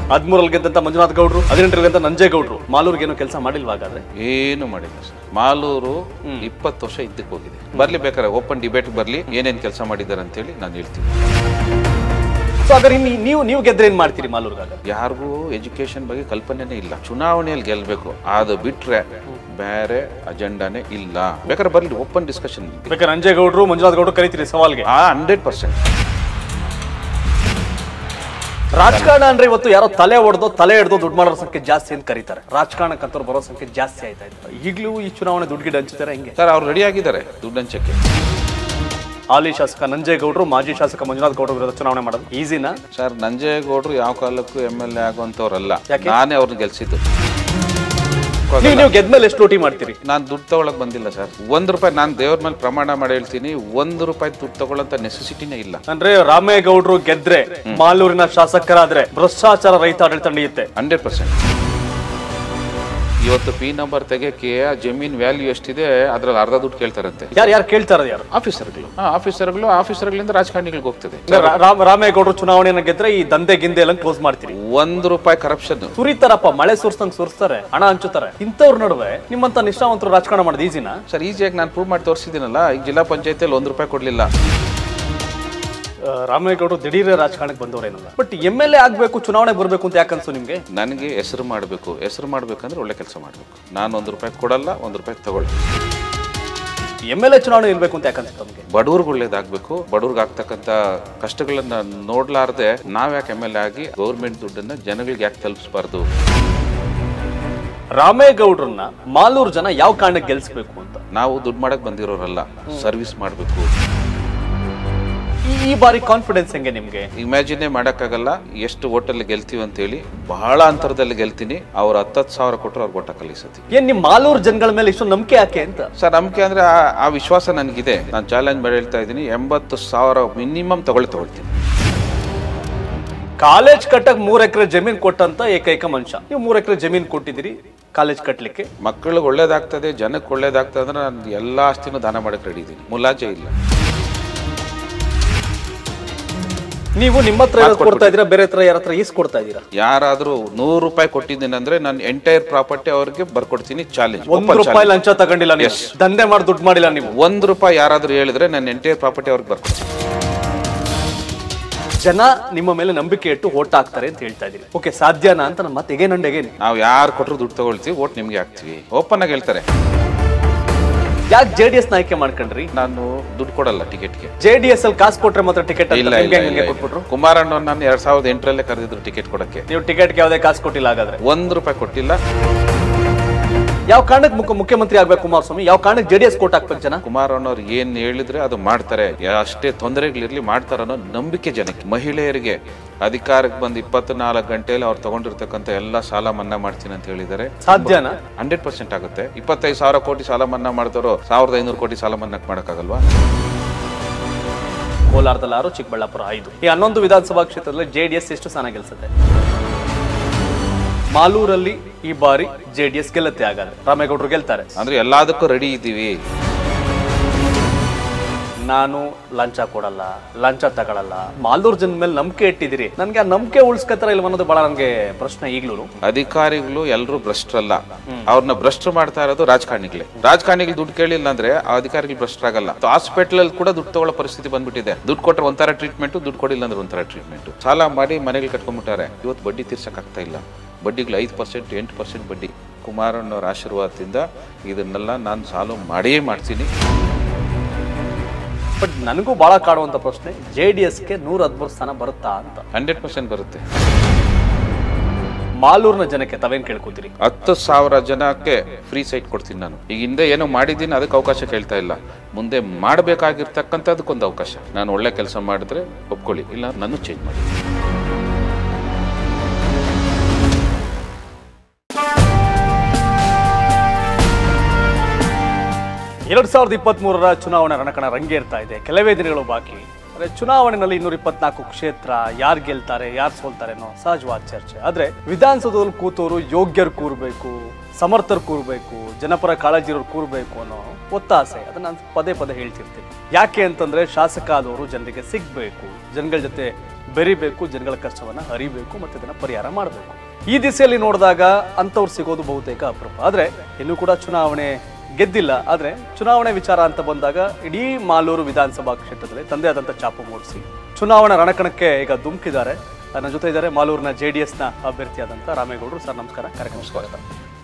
ಹದಿಮೂರಲ್ಲಿ ಗೆದ್ದಂತ ಮಂಜುನಾಥ್ ಗೌಡ್ರು ಹದಿನೆಂಟರಲ್ಲಿ ಗೆದ್ದ ನಂಜೇಗೌಡ್ರು ಮಾಲೂರ್ಗೆ ಏನು ಕೆಲಸ ಮಾಡಿಲ್ವಾ ಹಾಗಾದ್ರೆ ಏನು ಮಾಡಿಲ್ಲ ಸರ್ ಮಾಲೂರು ಇಪ್ಪತ್ತು ವರ್ಷ ಇದ್ದಕ್ಕೆ ಹೋಗಿದೆ ಬರ್ಲಿ ಬೇಕಾದ್ರೆ ಓಪನ್ ಡಿಬೇಟ್ ಬರ್ಲಿ ಏನೇನ್ ಕೆಲಸ ಮಾಡಿದ್ದಾರೆ ಅಂತೇಳಿ ನಾನು ಹೇಳ್ತೀನಿ ಸೊ ಹಾಗಾದ್ರೆ ಇನ್ನು ನೀವು ನೀವು ಗೆದ್ರೆ ಏನ್ ಮಾಡ್ತೀರಿ ಮಾಲೂರ್ಗಾಗ ಯಾರಿಗೂ ಎಜುಕೇಶನ್ ಬಗ್ಗೆ ಕಲ್ಪನೆನೇ ಇಲ್ಲ ಚುನಾವಣೆಯಲ್ಲಿ ಗೆಲ್ಬೇಕು ಅದು ಬಿಟ್ರೆ ಬೇರೆ ಅಜೆಂಡಾನೇ ಇಲ್ಲ ಬೇಕಾದ್ರೆ ಬರ್ಲಿ ಓಪನ್ ಡಿಸ್ಕಷನ್ ಬೇಕಾದ್ರೆ ನಂಜೇಗೌಡ್ರು ಮಂಜುನಾಥ್ ಗೌಡ್ರು ಕರಿತೀರಿ ಸವಾಲ್ಗೆ ಆ ಹಂಡ್ರೆಡ್ ಪರ್ಸೆಂಟ್ ರಾಜಕಾರಣ ಅಂದ್ರೆ ಇವತ್ತು ಯಾರೋ ತಲೆ ಹೊಡೆದೋ ತಲೆ ಹಿಡ್ದೋ ದುಡ್ಡು ಮಾಡೋರ ಸಂಖ್ಯೆ ಜಾಸ್ತಿ ಅಂತ ಕರೀತಾರೆ ರಾಜಕಾರಣಕ್ಕಂತವ್ರು ಬರೋ ಸಂಖ್ಯೆ ಜಾಸ್ತಿ ಆಯ್ತಾ ಇದೆ ಈಗಲೂ ಈ ಚುನಾವಣೆ ದುಡ್ಡು ಗಿಡ ಹಂಚ್ತಾರೆ ಹೆಂಗೆ ಸರ್ ಅವ್ರು ರೆಡಿ ಆಗಿದ್ದಾರೆ ದುಡ್ಡು ಹಂಚಕ್ಕೆ ಹಾಲಿ ಶಾಸಕ ನಂಜೇಗೌಡರು ಮಾಜಿ ಶಾಸಕ ಮಂಜುನಾಥ್ ಗೌಡ್ರ ವಿರುದ್ಧ ಚುನಾವಣೆ ಮಾಡೋದು ಈಸಿನಾ ಸರ್ ನಂಜೇಗೌಡರು ಯಾವ ಕಾಲಕ್ಕೂ ಎಮ್ ಎಲ್ ಎ ಆಗುವಂತವ್ರಲ್ಲ ಯಾಕೆ? ನಾನೇ ಅವ್ರನ್ನ ಗೆಲ್ಸಿದ್ದು ನೀವು ನೀವು ಗೆದ್ಮೇಲೆ ಎಷ್ಟು ಲೂಟಿ ಮಾಡ್ತೀರಿ ನಾನು ದುಡ್ಡು ತಗೊಳಕ್ ಬಂದಿಲ್ಲ ಸರ್ ಒಂದ್ ರೂಪಾಯಿ ನಾನು ದೇವ್ರ ಮೇಲೆ ಪ್ರಮಾಣ ಮಾಡಿ ಹೇಳ್ತೀನಿ ಒಂದು ರೂಪಾಯಿ ದುಡ್ಡು ತಗೊಳ್ಳೋಂತ ನೆಸೆಸಿಟಿನೇ ಇಲ್ಲ ಅಂದ್ರೆ ರಾಮೇಗೌಡರು ಗೆದ್ರೆ ಮಾಲೂರಿನ ಶಾಸಕರಾದ್ರೆ ಭ್ರಷ್ಟಾಚಾರ ರಹಿತ ಆಡಳಿತ ನಡೆಯುತ್ತೆ ಹಂಡ್ರೆಡ್ ಪರ್ಸೆಂಟ್ ಇವತ್ತು ಪಿ ನಂಬರ್ ತೆಗೆಕ್ಕೆ ಆ ಜಮೀನ್ ವ್ಯಾಲ್ಯೂ ಎಷ್ಟಿದೆ ಅದ್ರಲ್ಲಿ ಅರ್ಧ ದುಡ್ಡು ಕೇಳ್ತಾರಂತೆ ಯಾರು ಯಾರು ಕೇಳ್ತಾರದು ಯಾರು ಆಫೀಸರ್ಗಳು ಹಾ ಆಫೀಸರ್ಗಳು ಆಫೀಸರ್ಗಳಿಂದ ರಾಜಕಾರಣಿಗಳಿಗೆ ಹೋಗ್ತದೆ ಅಂದ್ರೆ ರಾ- ರಾಮ್- ರಾಮೇಗೌಡರು ಚುನಾವಣೆಯನ್ನ ಗೆದ್ರೆ ಈ ದಂಧೆ ಗಿಂದೆ ಎಲ್ಲ ಕ್ಲೋಸ್ ಮಾಡ್ತೀರಿ ಒಂದು ರೂಪಾಯಿ ಕರಪ್ಷನ್ ಸುರಿತಾರಪ್ಪ ಮಳೆ ಸುರ್ಸಂಗ್ ಸುರಿಸ್ತಾರೆ ಹಣ ಹಂಚುತ್ತಾರೆ ಇಂಥವ್ರ ನಡುವೆ ನಿಮ್ಮಂತ ನಿಷ್ಠಾವಂತರು ರಾಜಕಾರಣ ಮಾಡೋದು ಈಸಿನಾ ಸರ್ ಈಸಿಯಾಗಿ ನಾನು ಪ್ರೂವ್ ಮಾಡಿ ತೋರಿಸಿದ್ದೀನಲ್ಲ ಈಗ ಜಿಲ್ಲಾ ಪಂಚಾಯತಿಯಲ್ಲಿ ಒಂದು ರೂಪಾಯಿ ಕೊಡ್ಲಿಲ್ಲ ಆ, ರಾಮೇಗೌಡರು ದಿಢೀರ್ ರಾಜಕಾರಣಕ್ಕೆ ಬಂದವರೇನಲ್ಲ ಬಟ್ ಎಮ್ ಎಲ್ ಎ ಆಗ್ಬೇಕು ಚುನಾವಣೆ ಬರ್ಬೇಕು ಅಂತ ಯಾಕನ್ಸು ನಿಮ್ಗೆ ನನಗೆ ಹೆಸರು ಮಾಡಬೇಕು ಹೆಸರು ಮಾಡ್ಬೇಕಂದ್ರೆ ಒಳ್ಳೆ ಕೆಲಸ ಮಾಡಬೇಕು ನಾನು ಒಂದು ರೂಪಾಯಿ ಕೊಡಲ್ಲ ಒಂದು ರೂಪಾಯಿ ತಗೊಳ್ಳಿ ಎಮ್ ಎಲ್ ಎ ಚುನಾವಣೆ ಇರ್ಬೇಕು ಅಂತ ಯಾಕನ್ಸುತ್ತೆ ನಮ್ಗೆ ಬಡವ್ರಿಗೆ ಒಳ್ಳೇದಾಗಬೇಕು ಬಡವ್ರಿಗೆ ಆಗ್ತಕ್ಕಂಥ ಕಷ್ಟಗಳನ್ನ ನೋಡ್ಲಾರ್ದೆ ನಾವ್ಯಾಕೆ ಎಮ್ ಎಲ್ ಎ ಆಗಿ ಗೌರ್ಮೆಂಟ್ ದುಡ್ಡನ್ನ ಜನಗಳಿಗೆ ಯಾಕೆ ತಲುಪಿಸಬಾರ್ದು ರಾಮೇಗೌಡ್ರನ್ನ ಮಾಲೂರು ಜನ ಯಾವ ಕಾರಣಕ್ಕೆ ಗೆಲ್ಸ್ಬೇಕು ಅಂತ ನಾವು ದುಡ್ಡು ಮಾಡಕ್ ಬಂದಿರೋರಲ್ಲ ಸರ್ವಿಸ್ ಮಾಡಬೇಕು ಈ- ಈ ಬಾರಿ ಕಾನ್ಫಿಡೆನ್ಸ್ ಹೆಂಗೆ ನಿಮ್ಗೆ ಇಮ್ಯಾಜಿನೇ ಮಾಡೋಕ್ಕಾಗಲ್ಲ ಎಷ್ಟು ಓಟಲ್ಲಿ ಗೆಲ್ತೀವಿ ಅಂತೇಳಿ ಬಹಳ ಅಂತರದಲ್ಲಿ ಗೆಲ್ತೀನಿ ಅವ್ರು ಹತ್ತತ್ತು ಸಾವಿರ ಕೊಟ್ಟರು ಅವ್ರಿಗೆ ಓಟ ಕಲಿಸತಿ ಏನ್ ನಿಮ್ ಮಾಲೂರು ಜನಗಳ ಮೇಲೆ ಇಷ್ಟು ನಂಬಿಕೆ ಯಾಕೆ ಅಂತ ಸರ್ ನಂಬಿಕೆ ಅಂದ್ರೆ ಆ- ಆ ವಿಶ್ವಾಸ ನನಗಿದೆ ನಾನು ಚಾಲೆಂಜ್ ಮಾಡಿ ಹೇಳ್ತಾ ಇದ್ದೀನಿ ಎಂಬತ್ತು ಸಾವಿರ ಮಿನಿಮಮ್ ತಗೊಳ್ಳಿ ತಗೊಳ್ತೀನಿ ಕಾಲೇಜ್ ಕಟ್ಟಕ್ ಮೂರ್ ಎಕರೆ ಜಮೀನ್ ಕೊಟ್ಟಂತ ಏಕೈಕ ಮನುಷ್ಯ ನೀವು ಮೂರ್ ಎಕರೆ ಜಮೀನ್ ಕೊಟ್ಟಿದ್ದೀರಿ ಕಾಲೇಜ್ ಕಟ್ಲಿಕ್ಕೆ ಮಕ್ಕಳಿಗೆ ಒಳ್ಳೇದಾಗ್ತದೆ ಜನಕ್ಕೆ ಒಳ್ಳೇದಾಗ್ತದೆ ಅಂದ್ರೆ ನಾನು ಎಲ್ಲ ಆಸ್ತಿನೂ ದಾನ ಮಾಡಕ್ಕೆ ರೆಡಿ ಇದ್ದೀನಿ ಮುಲಾಜೆ ಇಲ್ಲ ನೀವು ನಿಮ್ಮ ಹತ್ರ ಇರೋದ್ ಕೊಡ್ತಾ ಇದೀರಾ ಬೇರೆ ಹತ್ರ ಯಾರ ಹತ್ರ ಈಸ್ ಕೊಡ್ತಾ ಇದೀರಾ ಯಾರಾದ್ರೂ ನೂರು ರೂಪಾಯಿ ಕೊಟ್ಟಿದ್ದೀನಿ ಅಂದ್ರೆ ನಾನು ಎಂಟೈರ್ ಪ್ರಾಪರ್ಟಿ ಅವ್ರಿಗೆ ಬರ್ಕೊಡ್ತೀನಿ ಚಾಲೆಂಜ್ ಒಂದ್ ರೂಪಾಯಿ ಲಂಚ ತಗೊಂಡಿಲ್ಲ ನೀವು ದಂಧೆ ಮಾಡಿ ದುಡ್ಡು ಮಾಡಿಲ್ಲ ನೀವು ಒಂದ್ ರೂಪಾಯಿ ಯಾರಾದ್ರೂ ಹೇಳಿದ್ರೆ ನಾನು ಎಂಟೈರ್ ಪ್ರಾಪರ್ಟಿ ಅವ್ರಿಗೆ ಬರ್ಕೊಡ್ತೀನಿ ಜನ ನಿಮ್ಮ ಮೇಲೆ ನಂಬಿಕೆ ಇಟ್ಟು ಓಟ್ ಹಾಕ್ತಾರೆ ಅಂತ ಹೇಳ್ತಾ ಇದೀರಿ ಓಕೆ ಸಾಧ್ಯನಾ ಅಂತ ನಮ್ಮ ಮತ್ತೆ ಎಗೇನ್ ಅಂಡ್ ಎಗೇನ್ ನಾವು ಯಾರು ಕೊಟ್ಟರು ದುಡ್ಡು ತಗೊಳ್ತೀವಿ ಓಟ್ ನಿಮ್ಗೆ ಹಾಕ್ತೀವಿ ಓಪನ್ ಆಗಿ ಹೇಳ್ತಾರೆ ಯಾಕೆ ಜೆ ಡಿ ಎಸ್ ಆಯ್ಕೆ ಮಾಡ್ಕೊಂಡ್ರಿ ನಾನು ದುಡ್ಡು ಕೊಡಲ್ಲ ಟಿಕೆಟ್ಗೆ ಜೆ ಡಿ ಎಸ್ ಅಲ್ಲಿ ಕಾಸು ಕೊಟ್ರೆ ಮಾತ್ರ ಟಿಕೆಟ್ ಇಲ್ಲ ಇಲ್ಲ ಇಲ್ಲ ಇಲ್ಲ. ಕೊಟ್ಬಿಟ್ರು ಕುಮಾರಣ್ಣ ನಾನು ಎರಡ್ ಸಾವಿರದ ಎಂಟರಲ್ಲೇ ಕರೆದಿದ್ರು ಟಿಕೆಟ್ ಕೊಡಕ್ಕೆ ನೀವು ಟಿಕೆಟ್ಗೆ ಯಾವುದೇ ಕಾಸು ಕೊಟ್ಟಿಲ್ಲ ಹಾಗಾದ್ರೆ ಒಂದ್ ರೂಪಾಯಿ ಕೊಟ್ಟಿಲ್ಲ ಯಾವ ಕಾರಣಕ್ಕೆ ಮುಖ್ಯ ಮುಖ್ಯಮಂತ್ರಿ ಆಗ್ಬೇಕು ಕುಮಾರಸ್ವಾಮಿ ಯಾವ ಕಾರಣಕ್ಕೆ ಜೆ ಡಿ ಎಸ್ ಕೋಟ್ ಹಾಕ್ಬೇಕು ಜನ ಕುಮಾರಣ್ಣವ್ರು ಏನ್ ಹೇಳಿದ್ರೆ ಅದು ಮಾಡ್ತಾರೆ ಅಷ್ಟೇ ತೊಂದರೆಗಳಿರ್ಲಿ ಮಾಡ್ತಾರ ಅನ್ನೋ ನಂಬಿಕೆ ಜನಕ್ಕೆ ಮಹಿಳೆಯರಿಗೆ ಅಧಿಕಾರಕ್ಕೆ ಬಂದು ಇಪ್ಪತ್ನಾಲ್ಕು ಗಂಟೆಯಲ್ಲಿ ಅವ್ರು ತಗೊಂಡಿರ್ತಕ್ಕಂಥ ಎಲ್ಲ ಸಾಲ ಮನ್ನಾ ಮಾಡ್ತೀನಿ ಅಂತ ಹೇಳಿದ್ದಾರೆ ಸಾಧ್ಯನಾ ಹಂಡ್ರೆಡ್ ಪರ್ಸೆಂಟ್ ಆಗುತ್ತೆ ಇಪ್ಪತ್ತೈದು ಸಾವಿರ ಕೋಟಿ ಸಾಲ ಮನ್ನಾ ಮಾಡ್ತಾರೋ ಸಾವಿರದ ಐನೂರು ಕೋಟಿ ಸಾಲ ಮನ್ನಾ ಮಾಡಕ್ಕಾಗಲ್ವಾ ಕೋಲಾರದಲ್ಲಿ ಆರು ಚಿಕ್ಕಬಳ್ಳಾಪುರ ಐದು ಈ ಹನ್ನೊಂದು ವಿಧಾನಸಭಾ ಕ್ಷೇತ್ರದಲ್ಲಿ ಜೆ ಡಿ ಎಸ್ ಎಷ್ಟು ಸ್ಥಾನ ಗೆಲ್ಸುತ್ತೆ ಮಾಲೂರಲ್ಲಿ ಈ ಬಾರಿ ಜೆ ಡಿ ಎಸ್ ಗೆಲ್ಲತ್ತೆ ಹಾಗಾದ್ರೆ ರಾಮೇಗೌಡರು ಗೆಲ್ತಾರೆ ಅಂದ್ರೆ ಎಲ್ಲದಕ್ಕೂ ರೆಡಿ ಇದ್ದೀವಿ ನಾನು ಲಂಚ ಕೊಡಲ್ಲ ಲಂಚ ತಗೊಳಲ್ಲ ಮಾಲೂರು ಜನ ಮೇಲೆ ನಂಬಿಕೆ ಇಟ್ಟಿದ್ದೀರಿ ನನ್ಗೆ ಆ ನಂಬಿಕೆ ಉಳಿಸ್ಕೊತಾರ ಇಲ್ಲ ಅನ್ನೋದು ಬಹಳ ನನ್ಗೆ ಪ್ರಶ್ನೆ ಈಗ್ಲೂ ಅಧಿಕಾರಿಗಳು ಎಲ್ಲರೂ ಭ್ರಷ್ಟರಲ್ಲ ಅವ್ರನ್ನ ಭ್ರಷ್ಟರು ಮಾಡ್ತಾ ಇರೋದು ರಾಜಕಾರಣಿಗಳೇ ರಾಜಕಾರಣಿಗಳು ದುಡ್ಡು ಕೇಳಿಲ್ಲ ಅಂದ್ರೆ ಆ ಅಧಿಕಾರಿಗಳು ಭ್ರಷ್ಟರಾಗಲ್ಲ ಹಾಸ್ಪಿಟಲ್ ಅಲ್ಲಿ ಕೂಡ ದುಡ್ಡು ತಗೊಳ್ಳೋ ಪರಿಸ್ಥಿತಿ ಬಂದ್ಬಿಟ್ಟಿದೆ ದುಡ್ಡು ಕೊಟ್ಟರೆ ಒಂಥರ ಟ್ರೀಟ್ಮೆಂಟ್ ದುಡ್ಡು ಕೊಡಿಲ್ಲ ಅಂದ್ರೆ ಒಂಥರ ಟ್ರೀಟ್ಮೆಂಟ್ ಸಾಲ ಮಾಡಿ ಮನೆಗಳು ಕಟ್ಕೊಂಡ್ಬಿಟ್ಟಾರೆ ಇವತ್ತು ಬಡ್ಡಿ ತೀರ್ಸಕ್ ಆಗ್ತಾ ಇಲ್ಲ ಬಡ್ಡಿಗಳು ಐದು ಪರ್ಸೆಂಟ್ ಎಂಟು ಪರ್ಸೆಂಟ್ ಬಡ್ಡಿ ಕುಮಾರಣ್ಣವ್ರ ಆಶೀರ್ವಾದದಿಂದ ಇದನ್ನೆಲ್ಲ ನಾನು ಸಾಲು ಮಾಡಿಯೇ ಮಾಡ್ತೀನಿ ಬಟ್ ನನಗೂ ಬಹಳ ಕಾಡುವಂತ ಪ್ರಶ್ನೆ ಜೆ ಡಿ ಎಸ್ಗೆ ನೂರ ಹದಿಮೂರು ಸ್ಥಾನ ಬರುತ್ತಾ ಅಂತ ಹಂಡ್ರೆಡ್ ಪರ್ಸೆಂಟ್ ಬರುತ್ತೆ ಮಾಲೂರಿನ ಜನಕ್ಕೆ ತಾವೇನ್ ಕೇಳ್ಕೊತೀರಿ ಹತ್ತು ಸಾವಿರ ಜನಕ್ಕೆ ಫ್ರೀ ಸೈಟ್ ಕೊಡ್ತೀನಿ ನಾನು ಈಗ ಹಿಂದೆ ಏನೋ ಮಾಡಿದ್ದೀನಿ ಅದಕ್ಕೆ ಅವಕಾಶ ಕೇಳ್ತಾ ಇಲ್ಲ ಮುಂದೆ ಮಾಡಬೇಕಾಗಿರ್ತಕ್ಕಂಥದಕ್ಕೊಂದು ಅವಕಾಶ ನಾನು ಒಳ್ಳೆ ಕೆಲಸ ಮಾಡಿದ್ರೆ ಒಪ್ಕೊಳ್ಳಿ ಇಲ್ಲ ನಾನು ಚೇಂಜ್ ಮಾಡಿ ಎರಡ್ ಸಾವಿರದ ಇಪ್ಪತ್ತ್ ಮೂರರ ಚುನಾವಣೆ ರಣಕಣ ರಂಗೇರ್ತಾ ಇದೆ ಕೆಲವೇ ದಿನಗಳು ಬಾಕಿ ಅಂದ್ರೆ ಚುನಾವಣೆಯಲ್ಲಿ ಇನ್ನೂರ ಇಪ್ಪತ್ನಾಲ್ಕು ಕ್ಷೇತ್ರ ಯಾರು ಗೆಲ್ತಾರೆ ಯಾರು ಸೋಲ್ತಾರೆ ಅನ್ನೋ ಸಹಜವಾದ ಚರ್ಚೆ ಆದ್ರೆ ವಿಧಾನಸೌಧದಲ್ಲಿ ಕೂತವರು ಯೋಗ್ಯರು ಕೂರ್ಬೇಕು ಸಮರ್ಥರು ಕೂರ್ಬೇಕು ಜನಪರ ಕಾಳಜಿ ಇರೋರು ಕೂರ್ಬೇಕು ಅನ್ನೋ ಒತ್ತಾಸೆ ಅದನ್ನ ನಾನು ಪದೇ ಪದೇ ಹೇಳ್ತಿರ್ತೀನಿ ಯಾಕೆ ಅಂತಂದ್ರೆ ಶಾಸಕ ಆದವರು ಜನರಿಗೆ ಸಿಗ್ಬೇಕು ಜನಗಳ ಜೊತೆ ಬೆರಿಬೇಕು ಜನಗಳ ಕಷ್ಟವನ್ನ ಅರಿಬೇಕು ಮತ್ತೆ ಅದನ್ನ ಪರಿಹಾರ ಮಾಡಬೇಕು ಈ ದಿಸೆಯಲ್ಲಿ ನೋಡಿದಾಗ ಅಂಥವ್ರು ಸಿಗೋದು ಬಹುತೇಕ ಅಪರೂಪ ಆದ್ರೆ ಇನ್ನೂ ಕೂಡ ಚುನಾವಣೆ ಗೆದ್ದಿಲ್ಲ ಆದ್ರೆ ಚುನಾವಣೆ ವಿಚಾರ ಅಂತ ಬಂದಾಗ ಇಡೀ ಮಾಲೂರು ವಿಧಾನಸಭಾ ಕ್ಷೇತ್ರದಲ್ಲಿ ತಂದೆ ಆದಂತ ಚಾಪು ಮೂಡಿಸಿ ಚುನಾವಣಾ ರಣಕಣಕ್ಕೆ ಈಗ ಧುಮುಕಿದ್ದಾರೆ ನನ್ನ ಜೊತೆ ಇದ್ದಾರೆ ಮಾಲೂರಿನ ಜೆ ಡಿ ಎಸ್ನ ಅಭ್ಯರ್ಥಿಯಾದಂಥ ರಾಮೇಗೌಡರು ಸರ್ ನಮಸ್ಕಾರ ಕಾರ್ಯಕ್ರಮ ಸ್ವಾಗತ